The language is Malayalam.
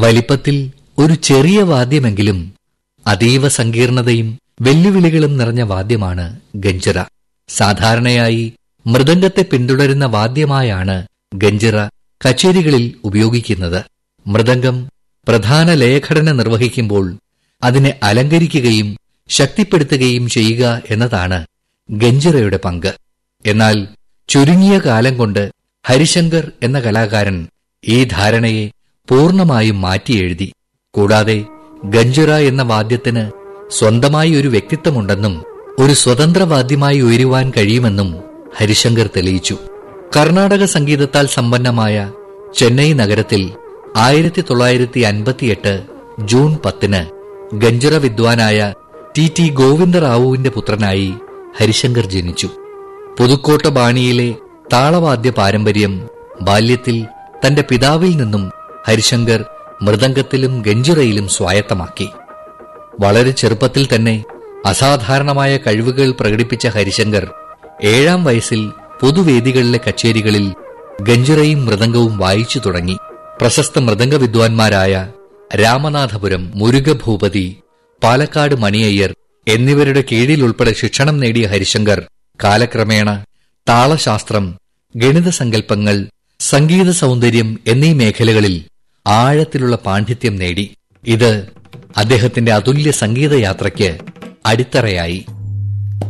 വലിപ്പത്തിൽ ഒരു ചെറിയ വാദ്യമെങ്കിലും അതീവ സങ്കീർണതയും വെല്ലുവിളികളും നിറഞ്ഞ വാദ്യമാണ് ഗഞ്ചിറ സാധാരണയായി മൃദംഗത്തെ പിന്തുടരുന്ന വാദ്യമായാണ് ഗഞ്ചിറ കച്ചേരികളിൽ ഉപയോഗിക്കുന്നത് മൃദംഗം പ്രധാന ലയഘടന നിർവഹിക്കുമ്പോൾ അതിനെ അലങ്കരിക്കുകയും ശക്തിപ്പെടുത്തുകയും ചെയ്യുക എന്നതാണ് ഗഞ്ചിറയുടെ പങ്ക് എന്നാൽ ചുരുങ്ങിയ കാലം കൊണ്ട് ഹരിശങ്കർ എന്ന കലാകാരൻ ഈ ധാരണയെ പൂർണ്ണമായും മാറ്റിയെഴുതി കൂടാതെ ഗഞ്ചിറ എന്ന വാദ്യത്തിന് സ്വന്തമായി ഒരു വ്യക്തിത്വമുണ്ടെന്നും ഒരു സ്വതന്ത്ര വാദ്യമായി ഉയരുവാൻ കഴിയുമെന്നും ഹരിശങ്കർ തെളിയിച്ചു കർണാടക സംഗീതത്താൽ സമ്പന്നമായ ചെന്നൈ നഗരത്തിൽ ആയിരത്തി തൊള്ളായിരത്തി അൻപത്തിയെട്ട് ജൂൺ പത്തിന് ഗഞ്ചിറ വിദ്വാനായ ടി ടി ഗോവിന്ദറാവുവിന്റെ പുത്രനായി ഹരിശങ്കർ ജനിച്ചു പുതുക്കോട്ട ബാണിയിലെ താളവാദ്യ പാരമ്പര്യം ബാല്യത്തിൽ തന്റെ പിതാവിൽ നിന്നും ഹരിശങ്കർ മൃദംഗത്തിലും ഗഞ്ചിറയിലും സ്വായത്തമാക്കി വളരെ ചെറുപ്പത്തിൽ തന്നെ അസാധാരണമായ കഴിവുകൾ പ്രകടിപ്പിച്ച ഹരിശങ്കർ ഏഴാം വയസ്സിൽ പൊതുവേദികളിലെ കച്ചേരികളിൽ ഗഞ്ചിറയും മൃദംഗവും വായിച്ചു തുടങ്ങി പ്രശസ്ത മൃദംഗ വിദ്വാൻമാരായ രാമനാഥപുരം മുരുകഭൂപതി പാലക്കാട് മണിയയ്യർ എന്നിവരുടെ കീഴിൽ ഉൾപ്പെടെ ശിക്ഷണം നേടിയ ഹരിശങ്കർ കാലക്രമേണ താളശാസ്ത്രം ഗണിത സങ്കല്പങ്ങൾ സംഗീത സൗന്ദര്യം എന്നീ മേഖലകളിൽ ആഴത്തിലുള്ള പാണ്ഡിത്യം നേടി ഇത് അദ്ദേഹത്തിന്റെ അതുല്യ സംഗീതയാത്രയ്ക്ക് അടിത്തറയായി